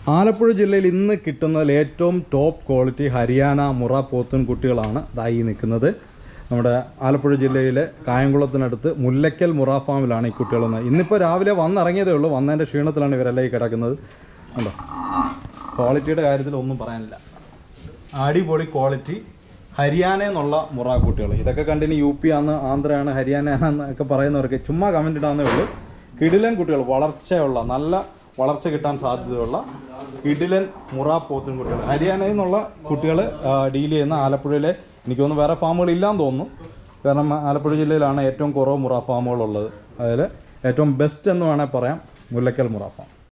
ആലപ്പുഴ ജില്ലയിൽ ഇന്ന് കിട്ടുന്നതിൽ ഏറ്റവും ടോപ്പ് ക്വാളിറ്റി ഹരിയാന മുറ പോത്തുൻ കുട്ടികളാണ് ഇതായി നിൽക്കുന്നത് നമ്മുടെ ആലപ്പുഴ ജില്ലയിലെ കായംകുളത്തിനടുത്ത് മുല്ലയ്ക്കൽ മുറ ഫാമിലാണ് ഈ കുട്ടികളൊന്ന് ഇന്നിപ്പോൾ രാവിലെ വന്നിറങ്ങിയതേ ഉള്ളൂ വന്നതിൻ്റെ ക്ഷീണത്തിലാണ് ഇവരെല്ലാം ഈ കിടക്കുന്നത് കണ്ടോ ക്വാളിറ്റിയുടെ കാര്യത്തിൽ ഒന്നും പറയാനില്ല അടിപൊളി ക്വാളിറ്റി ഹരിയാന എന്നുള്ള മുറ കുട്ടികൾ ഇതൊക്കെ കണ്ടിന് യു പി ആണ് ആന്ധ്രയാണ് ഹരിയാന എന്നൊക്കെ പറയുന്നവർക്ക് ചുമ്മാ കമൻറ്റ് ഇടാന്നേ ഉള്ളൂ കിടിലൻ കുട്ടികൾ വളർച്ചയുള്ള നല്ല വളർച്ച കിട്ടാൻ സാധ്യതയുള്ള കിടിലൻ മുറ പോത്തും കുട്ടികൾ ഹരിയാനയിൽ നിന്നുള്ള കുട്ടികൾ ഡീൽ ചെയ്യുന്ന ആലപ്പുഴയിലെ എനിക്ക് തോന്നുന്നു വേറെ ഫാമുകൾ ഇല്ലാന്ന് തോന്നുന്നു കാരണം ആലപ്പുഴ ജില്ലയിലാണ് ഏറ്റവും കുറവ് മുറ ഫാമുകളുള്ളത് അതിൽ ഏറ്റവും ബെസ്റ്റ് എന്ന് വേണേൽ പറയാം മുല്ലക്കൽ മുറ ഫാം